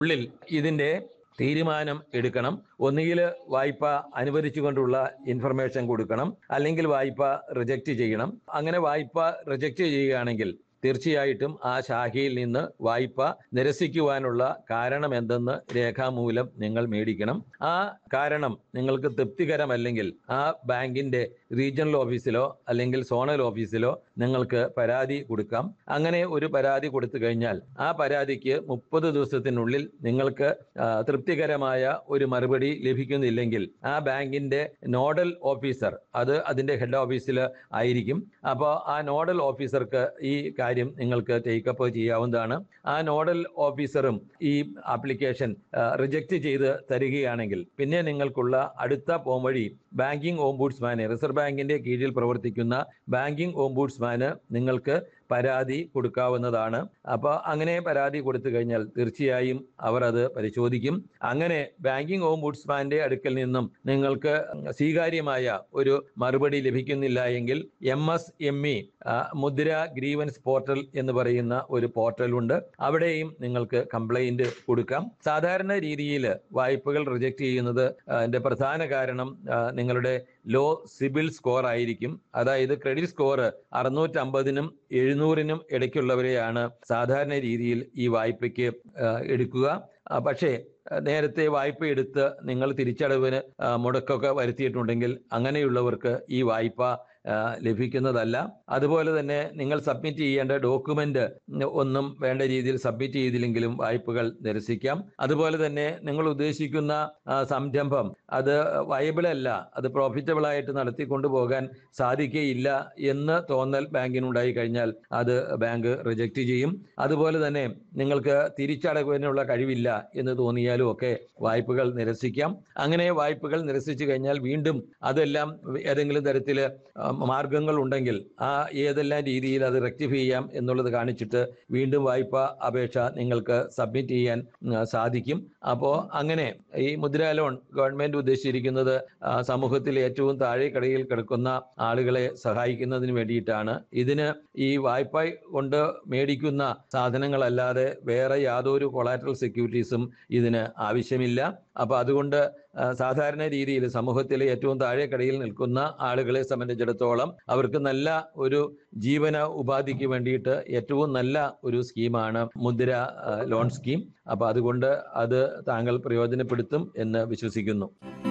ഉള്ളിൽ ഇതിന്റെ തീരുമാനം എടുക്കണം ഒന്നുകിൽ വായ്പ അനുവദിച്ചുകൊണ്ടുള്ള ഇൻഫർമേഷൻ കൊടുക്കണം അല്ലെങ്കിൽ വായ്പ റിജക്റ്റ് ചെയ്യണം അങ്ങനെ വായ്പ റിജക്റ്റ് ചെയ്യുകയാണെങ്കിൽ തീർച്ചയായിട്ടും ആ ശാഖയിൽ നിന്ന് വായ്പ നിരസിക്കുവാനുള്ള കാരണം എന്തെന്ന് രേഖാമൂലം നിങ്ങൾ മേടിക്കണം ആ കാരണം നിങ്ങൾക്ക് തൃപ്തികരമല്ലെങ്കിൽ ആ ബാങ്കിന്റെ റീജിയണൽ ഓഫീസിലോ അല്ലെങ്കിൽ സോണൽ ഓഫീസിലോ നിങ്ങൾക്ക് പരാതി കൊടുക്കാം അങ്ങനെ ഒരു പരാതി കൊടുത്തു കഴിഞ്ഞാൽ ആ പരാതിക്ക് മുപ്പത് ദിവസത്തിനുള്ളിൽ നിങ്ങൾക്ക് ആ, തൃപ്തികരമായ ഒരു മറുപടി ലഭിക്കുന്നില്ലെങ്കിൽ ആ ബാങ്കിന്റെ നോഡൽ ഓഫീസർ അത് അതിന്റെ ഹെഡ് ഓഫീസിൽ ആയിരിക്കും അപ്പോൾ ആ നോഡൽ ഓഫീസർക്ക് ഈ കാര്യം നിങ്ങൾക്ക് ടേക്കപ്പ് ചെയ്യാവുന്നതാണ് ആ നോഡൽ ഓഫീസറും ഈ ആപ്ലിക്കേഷൻ റിജക്റ്റ് ചെയ്ത് തരികയാണെങ്കിൽ പിന്നെ നിങ്ങൾക്കുള്ള അടുത്ത പോംവഴി ബാങ്കിംഗ് ഓംബൂഡ്സ്മാനെ റിസർവ് ബാങ്കിന്റെ കീഴിൽ പ്രവർത്തിക്കുന്ന ബാങ്കിംഗ് ഓംബൂഡ്സ്മാന് നിങ്ങൾക്ക് പരാതി കൊടുക്കാവുന്നതാണ് അപ്പോൾ അങ്ങനെ പരാതി കൊടുത്തു കഴിഞ്ഞാൽ തീർച്ചയായും അവർ അത് പരിശോധിക്കും അങ്ങനെ ബാങ്കിംഗ് ഓംബൂഡ്സ്മാന്റെ അടുക്കൽ നിന്നും നിങ്ങൾക്ക് സ്വീകാര്യമായ ഒരു മറുപടി ലഭിക്കുന്നില്ല എങ്കിൽ M S M E Mudra grievance portal എന്ന് പറയുന്ന ഒരു പോർട്ടലുണ്ട് അവിടെയും നിങ്ങൾക്ക് കംപ്ലൈന്റ് കൊടുക്കാം സാധാരണ രീതിയിൽ വായ്പകൾ റിജക്റ്റ് ചെയ്യുന്നത് അതിന്റെ പ്രധാന കാരണം ആ, നിങ്ങളുടെ ലോ സിബിൽ സ്കോർ ആയിരിക്കും അതായത് ക്രെഡിറ്റ് സ്കോർ അറുന്നൂറ്റമ്പതിനും എഴുന്നൂറിനും ഇടയ്ക്കുള്ളവരെയാണ് സാധാരണ രീതിയിൽ ഈ വായ്പയ്ക്ക് ആ, എടുക്കുക ആ, പക്ഷേ ആ, നേരത്തെ വായ്പ എടുത്ത് നിങ്ങൾ തിരിച്ചടവിന് ആ, മുടക്കമൊക്കെ വരുത്തിയിട്ടുണ്ടെങ്കിൽ അങ്ങനെയുള്ളവർക്ക് ഈ വായ്പ ആ, ലഭിക്കുന്നതല്ല അതുപോലെ തന്നെ നിങ്ങൾ സബ്മിറ്റ് ചെയ്യേണ്ട ഡോക്യുമെന്റ് ഒന്നും വേണ്ട രീതിയിൽ സബ്മിറ്റ് ചെയ്തില്ലെങ്കിലും വായ്പകൾ നിരസിക്കാം അതുപോലെ തന്നെ നിങ്ങൾ ഉദ്ദേശിക്കുന്ന ആ, സംരംഭം അത് വയബിൾ അല്ല അത് പ്രോഫിറ്റബിൾ ആയിട്ട് നടത്തിക്കൊണ്ടു പോകാൻ സാധിക്കുകയില്ല എന്ന് തോന്നൽ ബാങ്കിനുണ്ടായി കഴിഞ്ഞാൽ അത് ബാങ്ക് റിജക്റ്റ് ചെയ്യും അതുപോലെ തന്നെ നിങ്ങൾക്ക് തിരിച്ചടവിനുള്ള കഴിവില്ല എന്ന് തോന്നിയാലും ഒക്കെ വായ്പകൾ നിരസിക്കാം അങ്ങനെ വായ്പകൾ നിരസിച്ചു കഴിഞ്ഞാൽ വീണ്ടും അതെല്ലാം ഏതെങ്കിലും തരത്തിൽ മാർഗങ്ങൾ ഉണ്ടെങ്കിൽ ആ ഏതെല്ലാം രീതിയിൽ അത് റെക്ടിഫൈ ചെയ്യാം എന്നുള്ളത് കാണിച്ചിട്ട് വീണ്ടും വായ്പ അപേക്ഷ നിങ്ങൾക്ക് സബ്മിറ്റ് ചെയ്യാൻ ഉം, സാധിക്കും അപ്പോൾ അങ്ങനെ ഈ മുദ്രാ ലോൺ ഗവൺമെന്റ് ഉദ്ദേശിച്ചിരിക്കുന്നത് ആ, സമൂഹത്തിൽ ഏറ്റവും താഴെ കടയിൽ കിടക്കുന്ന ആളുകളെ സഹായിക്കുന്നതിന് വേണ്ടിയിട്ടാണ് ഇതിന് ഈ വായ്പ കൊണ്ട് മേടിക്കുന്ന സാധനങ്ങളല്ലാതെ വേറെ യാതൊരു കൊളാറ്ററൽ സെക്യൂരിറ്റീസും ഇതിന് ആവശ്യമില്ല അപ്പൊ അതുകൊണ്ട് ആ, സാധാരണ രീതിയിൽ സമൂഹത്തിലെ ഏറ്റവും താഴെ കടയിൽ നിൽക്കുന്ന ആളുകളെ സംബന്ധിച്ചിടത്തോളം അവർക്ക് നല്ല ഒരു ജീവന ഉപാധിക്ക് വേണ്ടിയിട്ട് ഏറ്റവും നല്ല ഒരു സ്കീമാണ് മുദ്ര ആ, ലോൺ സ്കീം അപ്പൊ അതുകൊണ്ട് അത് താങ്കൾ പ്രയോജനപ്പെടുത്തും എന്ന് വിശ്വസിക്കുന്നു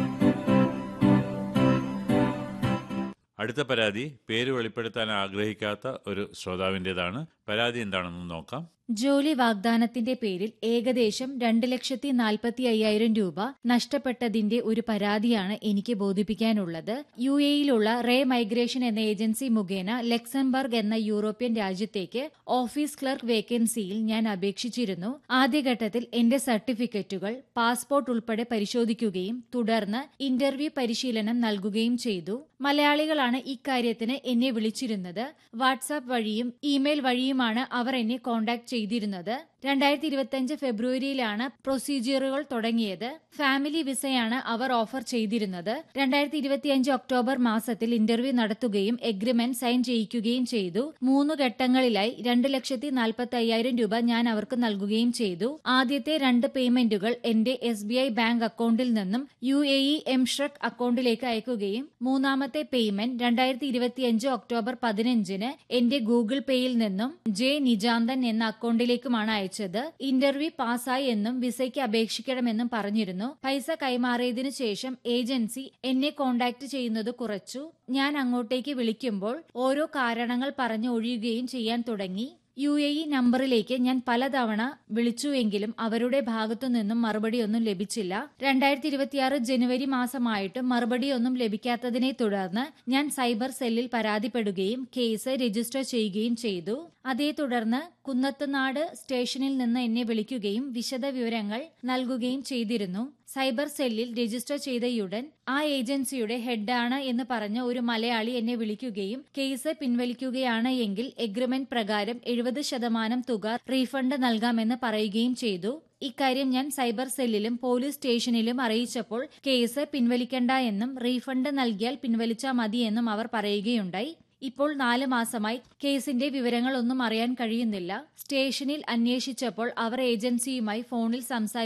അടുത്ത പരാതി പേര് വെളിപ്പെടുത്താൻ ആഗ്രഹിക്കാത്ത ഒരു ശ്രോതാവിൻ്റെതാണ് പരാതി എന്താണെന്ന് നോക്കാം ജോലി വാഗ്ദാനത്തിന്റെ പേരിൽ ഏകദേശം രണ്ട് ലക്ഷത്തി നാൽപ്പത്തി അയ്യായിരം രൂപ നഷ്ടപ്പെട്ടതിന്റെ ഒരു പരാതിയാണ് എനിക്ക് ബോധിപ്പിക്കാനുള്ളത് യു എയിലുള്ള റേ മൈഗ്രേഷൻ എന്ന ഏജൻസി മുഖേന ലക്സംബർഗ് എന്ന യൂറോപ്യൻ രാജ്യത്തേക്ക് ഓഫീസ് ക്ലർക്ക് വേക്കൻസിയിൽ ഞാൻ അപേക്ഷിച്ചിരുന്നു ആദ്യഘട്ടത്തിൽ എന്റെ സർട്ടിഫിക്കറ്റുകൾ പാസ്പോർട്ട് ഉൾപ്പെടെ പരിശോധിക്കുകയും തുടർന്ന് ഇന്റർവ്യൂ പരിശീലനം നൽകുകയും ചെയ്തു മലയാളികളാണ് ഇക്കാര്യത്തിന് എന്നെ വിളിച്ചിരുന്നത് വാട്സാപ്പ് വഴിയും ഇമെയിൽ വഴിയുമാണ് അവർ എന്നെ കോൺടാക്ട് ചെയ്തിരുന്നത് രണ്ടായിരത്തി ഇരുപത്തിയഞ്ച് ഫെബ്രുവരിയിലാണ് പ്രൊസീജിയറുകൾ തുടങ്ങിയത് ഫാമിലി വിസയാണ് അവർ ഓഫർ ചെയ്തിരുന്നത് രണ്ടായിരത്തി ഇരുപത്തിയഞ്ച് ഒക്ടോബർ മാസത്തിൽ ഇന്റർവ്യൂ നടത്തുകയും എഗ്രിമെന്റ് സൈൻ ചെയ്യിക്കുകയും ചെയ്തു മൂന്ന് ഘട്ടങ്ങളിലായി രണ്ട് ലക്ഷത്തി നാൽപ്പത്തി അയ്യായിരം രൂപ ഞാൻ അവർക്ക് നൽകുകയും ചെയ്തു ആദ്യത്തെ രണ്ട് പേയ്മെന്റുകൾ എന്റെ എസ് ബി ഐ ബാങ്ക് അക്കൗണ്ടിൽ നിന്നും യു എ ഇ എം ഷ്രക് അക്കൗണ്ടിലേക്ക് അയക്കുകയും മൂന്നാമത്തെ പേയ്മെന്റ് രണ്ടായിരത്തി ഇരുപത്തിയഞ്ച് ഒക്ടോബർ പതിനഞ്ചിന് എന്റെ ഗൂഗിൾ പേയിൽ നിന്നും ജെ നിജാന്തൻ എന്ന അക്കൗണ്ടിലേക്കുമാണ് അയച്ചത് ഇന്റർവ്യൂ പാസ്സായി എന്നും വിസയ്ക്ക് അപേക്ഷിക്കണമെന്നും പറഞ്ഞിരുന്നു പൈസ കൈമാറിയതിനു ശേഷം ഏജൻസി എന്നെ കോണ്ടാക്ട് ചെയ്യുന്നത് കുറച്ചു ഞാൻ അങ്ങോട്ടേക്ക് വിളിക്കുമ്പോൾ ഓരോ കാരണങ്ങൾ പറഞ്ഞു ഒഴിയുകയും ചെയ്യാൻ തുടങ്ങി യു എ ഇ നമ്പറിലേക്ക് ഞാൻ പലതവണ വിളിച്ചുവെങ്കിലും അവരുടെ ഭാഗത്തു നിന്നും മറുപടിയൊന്നും ലഭിച്ചില്ല രണ്ടായിരത്തി ഇരുപത്തിയാറ് ജനുവരി മാസമായിട്ടും മറുപടിയൊന്നും ലഭിക്കാത്തതിനെ തുടർന്ന് ഞാൻ സൈബർ സെല്ലിൽ പരാതിപ്പെടുകയും കേസ് രജിസ്റ്റർ ചെയ്യുകയും ചെയ്തു അതേ തുടർന്ന് കുന്നത്തുനാട് സ്റ്റേഷനിൽ നിന്ന് എന്നെ വിളിക്കുകയും വിശദ വിവരങ്ങൾ നൽകുകയും ചെയ്തിരുന്നു സൈബർ സെല്ലിൽ രജിസ്റ്റർ ചെയ്തയുടൻ ആ ഏജൻസിയുടെ ഹെഡാണ് എന്ന് പറഞ്ഞ ഒരു മലയാളി എന്നെ വിളിക്കുകയും കേസ് പിൻവലിക്കുകയാണ് എങ്കിൽ എഗ്രിമെന്റ് പ്രകാരം എഴുപത് ശതമാനം തുക റീഫണ്ട് നൽകാമെന്ന് പറയുകയും ചെയ്തു ഇക്കാര്യം ഞാൻ സൈബർ സെല്ലിലും പോലീസ് സ്റ്റേഷനിലും അറിയിച്ചപ്പോൾ കേസ് പിൻവലിക്കണ്ട എന്നും റീഫണ്ട് നൽകിയാൽ പിൻവലിച്ചാൽ മതിയെന്നും അവർ പറയുകയുണ്ടായി ഇപ്പോൾ നാല് മാസമായി കേസിന്റെ വിവരങ്ങളൊന്നും അറിയാൻ കഴിയുന്നില്ല സ്റ്റേഷനിൽ അന്വേഷിച്ചപ്പോൾ അവർ ഏജൻസിയുമായി ഫോണിൽ സംസാരിച്ചു